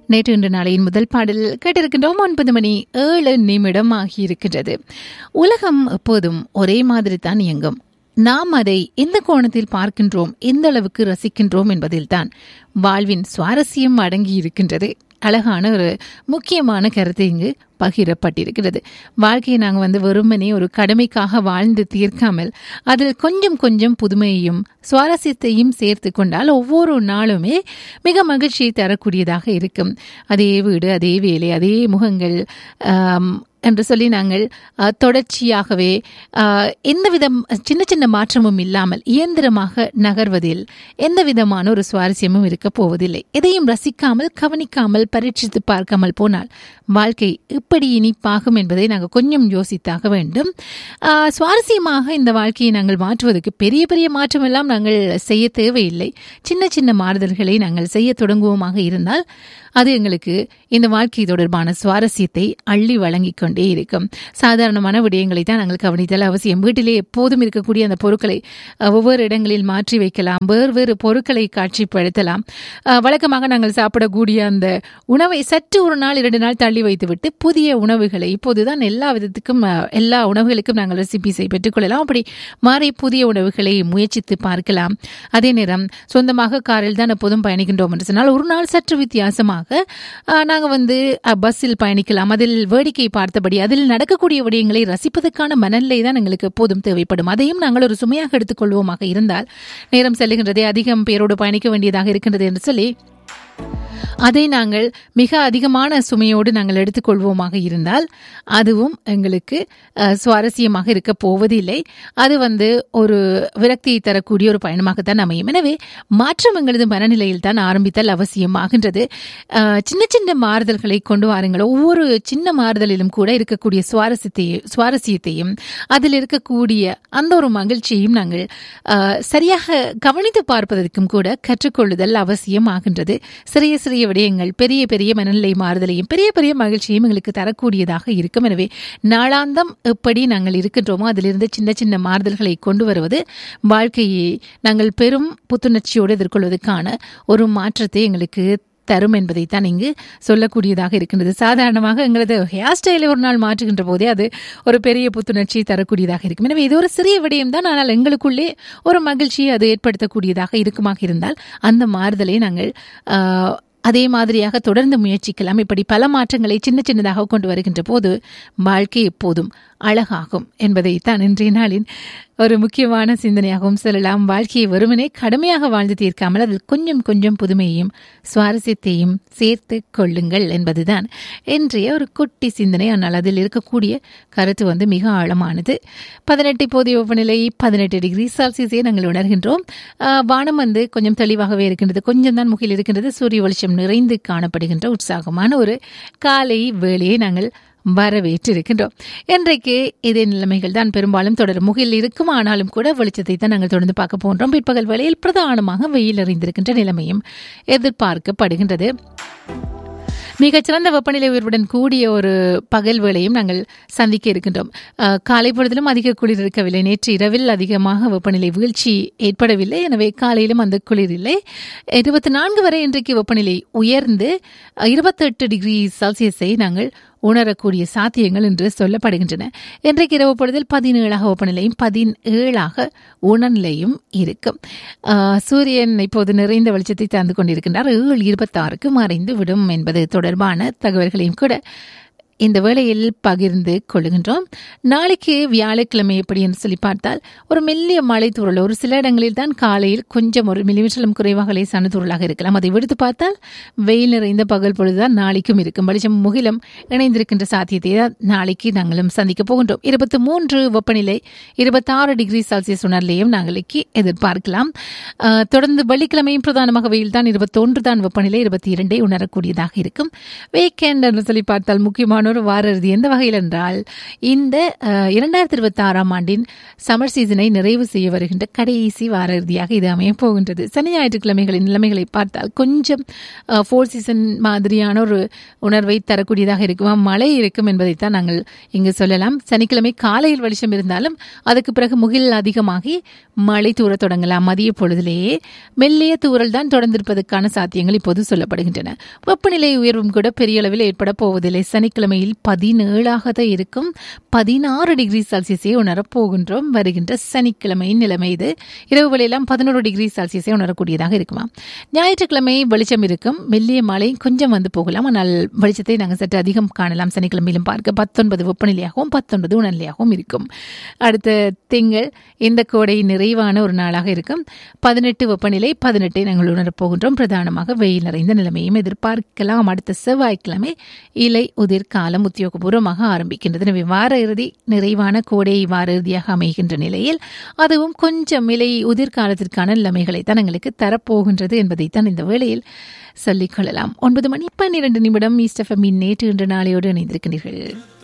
நேற்று இன்று நாளையின் முதல் பாடல் கேட்டிருக்கின்றோம் ஒன்பது மணி ஏழு நிமிடம் ஆகியிருக்கின்றது உலகம் எப்போதும் ஒரே மாதிரி தான் இயங்கும் நாம் அதை எந்த கோணத்தில் பார்க்கின்றோம் எந்த அளவுக்கு ரசிக்கின்றோம் என்பதில்தான் வாழ்வின் சுவாரஸ்யம் அடங்கி இருக்கின்றது அழகான ஒரு முக்கியமான கருத்து இங்கு பகிரப்பட்டிருக்கிறது வாழ்க்கையை நாங்கள் வந்து வெறுமனே ஒரு கடமைக்காக வாழ்ந்து தீர்க்காமல் அதில் கொஞ்சம் கொஞ்சம் புதுமையையும் சுவாரஸ்யத்தையும் சேர்த்து கொண்டால் ஒவ்வொரு நாளுமே மிக மகிழ்ச்சியை தரக்கூடியதாக இருக்கும் அதே வீடு அதே வேலை அதே முகங்கள் ஆம், என்று சொல்லி நாங்கள் அஹ், தொடர்ச்சியாகவே அஹ், எந்த விதம் சின்ன சின்ன மாற்றமும் இல்லாமல் இயந்திரமாக நகர்வதில் எந்த விதமான ஒரு சுவாரஸ்யமும் இருக்க போவதில்லை எதையும் ரசிக்காமல் கவனிக்காமல் பரீட்சித்து பார்க்காமல் போனால் வாழ்க்கை இப்படி இனிப்பாகும் என்பதை நாங்கள் கொஞ்சம் யோசித்தாக வேண்டும் அஹ், சுவாரஸ்யமாக இந்த வாழ்க்கையை நாங்கள் மாற்றுவதற்கு பெரிய பெரிய மாற்றமெல்லாம் நாங்கள் செய்ய தேவையில்லை சின்ன சின்ன மாறுதல்களை நாங்கள் செய்ய தொடங்குவோமாக இருந்தால் அது எங்களுக்கு இந்த வாழ்க்கை தொடர்பான சுவாரஸ்யத்தை அள்ளி வழங்கிக் கொண்டே இருக்கும் சாதாரணமான விடயங்களை தான் நாங்கள் கவனித்தல் அவசியம் வீட்டிலே எப்போதும் இருக்கக்கூடிய அந்த பொருட்களை அஹ், ஒவ்வொரு இடங்களில் மாற்றி வைக்கலாம் வேறு வேறு பொருட்களை காட்சிப்படுத்தலாம் அஹ், வழக்கமாக நாங்கள் சாப்பிடக்கூடிய அந்த உணவை சற்று ஒரு நாள் இரண்டு நாள் தள்ளி வைத்துவிட்டு புதிய உணவுகளை இப்போதுதான் எல்லா விதத்துக்கும் அஹ், எல்லா உணவுகளுக்கும் நாங்கள் ரெசிபிஸை பெற்றுக்கொள்ளலாம் அப்படி மாறி புதிய உணவுகளை முயற்சித்து பார்க்கலாம் அதே நேரம் சொந்தமாக காரில் தான் எப்போதும் பயணிக்கின்றோம் என்று சொன்னால் ஒரு நாள் சற்று வித்தியாசமாக நாங்கள் வந்து அஹ், பஸ்ஸில் பயணிக்கலாம் அதில் வேடிக்கை பார்த்தபடி அதில் நடக்கக்கூடிய விடயங்களை ரசிப்பதற்கான மனநிலை தான் எங்களுக்கு எப்போதும் தேவைப்படும் அதையும் நாங்கள் ஒரு சுமையாக எடுத்துக்கொள்வோமாக இருந்தால் நேரம் செல்லுகின்றதே அதிகம் பேரோடு பயணிக்க வேண்டியதாக இருக்கின்றது என்று சொல்லி அதை நாங்கள் மிக அதிகமான சுமையோடு நாங்கள் எடுத்துக்கொள்வோமாக இருந்தால் அதுவும் எங்களுக்கு அஹ், சுவாரஸ்யமாக இருக்க போவதில்லை அது வந்து ஒரு விரக்தியை தரக்கூடிய ஒரு பயணமாகத்தான் அமையும் எனவே மாற்றம் எங்களது மனநிலையில் தான் ஆரம்பித்தல் அவசியமாகின்றது அஹ், சின்ன சின்ன மாறுதல்களை கொண்டு வாருங்கள் ஒவ்வொரு சின்ன மாறுதலிலும் கூட இருக்கக்கூடிய சுவாரஸ்யத்தையும் சுவாரஸ்யத்தையும் அதில் இருக்கக்கூடிய அந்த ஒரு மகிழ்ச்சியையும் நாங்கள் அஹ், சரியாக கவனித்து பார்ப்பதற்கும் கூட கற்றுக்கொள்ளுதல் அவசியம் ஆகின்றது சிறிய சிறிய விடயங்கள் பெரிய பெரிய மனநிலை மாறுதலையும் பெரிய பெரிய மகிழ்ச்சியும் எங்களுக்கு தரக்கூடியதாக இருக்கும் எனவே நாளாந்தம் எப்படி நாங்கள் இருக்கின்றோமோ அதிலிருந்து சின்ன சின்ன மாறுதல்களை கொண்டு வருவது வாழ்க்கையை நாங்கள் பெரும் புத்துணர்ச்சியோடு எதிர்கொள்வதற்கான ஒரு மாற்றத்தை எங்களுக்கு தரும் என்பதைத்தான் இங்கு சொல்லக்கூடியதாக இருக்கின்றது சாதாரணமாக எங்களது ஹேர் ஸ்டைலை ஒரு நாள் மாற்றுகின்ற போதே அது ஒரு பெரிய புத்துணர்ச்சியை தரக்கூடியதாக இருக்கும் எனவே இது ஒரு சிறிய விடயம் தான் ஆனால் எங்களுக்குள்ளே ஒரு மகிழ்ச்சியை அது ஏற்படுத்தக்கூடியதாக இருக்குமாக இருந்தால் அந்த மாறுதலை நாங்கள் ஆஹ், அதே மாதிரியாக தொடர்ந்து முயற்சிக்கலாம் இப்படி பல மாற்றங்களை சின்ன சின்னதாக கொண்டு வருகின்ற போது வாழ்க்கை எப்போதும் அழகாகும் என்பதைத்தான் இன்றைய நாளின் ஒரு முக்கியமான சிந்தனையாகவும் சொல்லலாம் வாழ்க்கையை வெறுமனே கடுமையாக வாழ்ந்து தீர்க்காமல் அதில் கொஞ்சம் கொஞ்சம் புதுமையையும் சுவாரஸ்யத்தையும் சேர்த்து கொள்ளுங்கள் என்பதுதான் இன்றைய ஒரு குட்டி சிந்தனை ஆனால் அதில் இருக்கக்கூடிய கருத்து வந்து மிக ஆழமானது பதினெட்டு இப்போதைய வெப்பநிலை பதினெட்டு டிகிரி செல்சியஸை நாங்கள் உணர்கின்றோம் ஆஹ் வானம் வந்து கொஞ்சம் தெளிவாகவே இருக்கின்றது கொஞ்சம் தான் முகில் இருக்கின்றது சூரிய வெளிச்சம் நிறைந்து காணப்படுகின்ற உற்சாகமான ஒரு காலை வேளையை நாங்கள் வரவேற்றிருக்கின்றோம் இன்றைக்கு இதே நிலைமைகள் தான் பெரும்பாலும் தொடரும் முகில் இருக்கும் ஆனாலும் கூட வெளிச்சத்தை தான் நாங்கள் தொடர்ந்து பார்க்க போன்றோம் பிற்பகல் வேளையில் பிரதானமாக வெயில் அறிந்திருக்கின்ற நிலைமையும் எதிர்பார்க்கப்படுகின்றது மிகச்சிறந்த வெப்பநிலை உயர்வுடன் கூடிய ஒரு பகல் வேளையும் நாங்கள் சந்திக்க இருக்கின்றோம் அஹ், காலை பொழுதிலும் அதிக குளிர் இருக்கவில்லை நேற்று இரவில் அதிகமாக வெப்பநிலை வீழ்ச்சி ஏற்படவில்லை எனவே காலையிலும் அந்த குளிர் இல்லை இருபத்தி நான்கு வரை இன்றைக்கு வெப்பநிலை உயர்ந்து இருபத்தெட்டு டிகிரி செல்சியஸை நாங்கள் உணரக்கூடிய சாத்தியங்கள் என்று சொல்லப்படுகின்றன இன்றைக்கு இரவு பொழுதில் பதினேழாக வெப்பநிலையும் பதினேழாக உணர்நிலையும் இருக்கும் ஆஹ், சூரியன் இப்போது நிறைந்த வெளிச்சத்தை தந்து கொண்டிருக்கின்றார் ஏழு இருபத்தாறுக்கு மறைந்து விடும் என்பது தொடர்பான தகவல்களையும் கூட இந்த வேளையில் பகிர்ந்து கொள்கின்றோம் நாளைக்கு வியாழக்கிழமை எப்படி என்று சொல்லி பார்த்தால் ஒரு மெல்லிய மழை தூறல் ஒரு சில இடங்களில் தான் காலையில் கொஞ்சம் ஒரு மில்லிமீட்டரிலும் குறைவாக லேசான தூறலாக இருக்கலாம் அதை விடுத்து பார்த்தால் வெயில் நிறைந்த பகல் பொழுதுதான் நாளைக்கும் இருக்கும் வெளிச்சம் முகிலும் இணைந்திருக்கின்ற சாத்தியத்தை தான் நாளைக்கு நாங்களும் சந்திக்க போகின்றோம் இருபத்தி மூன்று வெப்பநிலை இருபத்தாறு டிகிரி செல்சியஸ் உணர்லையும் நாளைக்கு எதிர்பார்க்கலாம் ஆஹ், தொடர்ந்து வெள்ளிக்கிழமையும் பிரதானமாக வெயில் தான் இருபத்தொன்று தான் வெப்பநிலை இருபத்தி இரண்டை உணரக்கூடியதாக இருக்கும் வீக்கெண்ட் என்று சொல்லி பார்த்தால் முக்கியமான அற்புதமான ஒரு வார இறுதி எந்த வகையில் என்றால் இந்த அஹ், இரண்டாயிரத்தி இருபத்தி ஆறாம் ஆண்டின் சம்மர் சீசனை நிறைவு செய்ய வருகின்ற கடைசி வார இறுதியாக இது அமைய போகின்றது சனி ஞாயிற்றுக்கிழமைகளின் நிலைமைகளை பார்த்தால் கொஞ்சம் ஃபோர் சீசன் மாதிரியான ஒரு உணர்வை தரக்கூடியதாக இருக்குமா மழை இருக்கும் என்பதைத்தான் நாங்கள் இங்கு சொல்லலாம் சனிக்கிழமை காலையில் வெளிச்சம் இருந்தாலும் அதுக்கு பிறகு முகில் அதிகமாகி மழை தூரத் தொடங்கலாம் மதிய பொழுதிலேயே மெல்லிய தூறல் தான் தொடர்ந்திருப்பதற்கான சாத்தியங்கள் இப்போது சொல்லப்படுகின்றன வெப்பநிலை உயர்வும் கூட பெரிய அளவில் ஏற்பட போவதில்லை சனிக்கிழமையில் பதினேழாக தான் இருக்கும் பதினாறு டிகிரி செல்சியஸை உணரப் போகின்றோம் வருகின்ற சனிக்கிழமையின் நிலைமை இது இரவு வேளையெல்லாம் பதினோரு டிகிரி செல்சியஸை உணரக்கூடியதாக இருக்குமா ஞாயிற்றுக்கிழமை வெளிச்சம் இருக்கும் மெல்லிய மழை கொஞ்சம் வந்து போகலாம் ஆனால் வெளிச்சத்தை நாங்கள் சற்று அதிகம் காணலாம் சனிக்கிழமையிலும் பார்க்க பத்தொன்பது வெப்பநிலையாகவும் பத்தொன்பது உணர்நிலையாகவும் இருக்கும் அடுத்த திங்கள் இந்த கோடை நிறைவான ஒரு நாளாக இருக்கும் பதினெட்டு வெப்பநிலை பதினெட்டை நாங்கள் உணரப் போகின்றோம் பிரதானமாக வெயில் நிறைந்த நிலைமையும் எதிர்பார்க்கலாம் அடுத்த செவ்வாய்க்கிழமை இலை உதிர் காலம் உத்தியோகபூர்வமாக ஆரம்பிக்கின்றது எனவே வார இறுதி நிறைவான கோடை வார இறுதியாக அமைகின்ற நிலையில் அதுவும் கொஞ்சம் இலை உதிர் காலத்திற்கான நிலைமைகளை தான் எங்களுக்கு தரப்போகின்றது என்பதைத்தான் இந்த வேளையில் சொல்லிக் கொள்ளலாம் ஒன்பது மணி பன்னிரண்டு நிமிடம் ஈஸ்ட் எஃப்எம்மின் நேற்று இன்று நாளையோடு இணைந்திருக்கின்றீர்கள்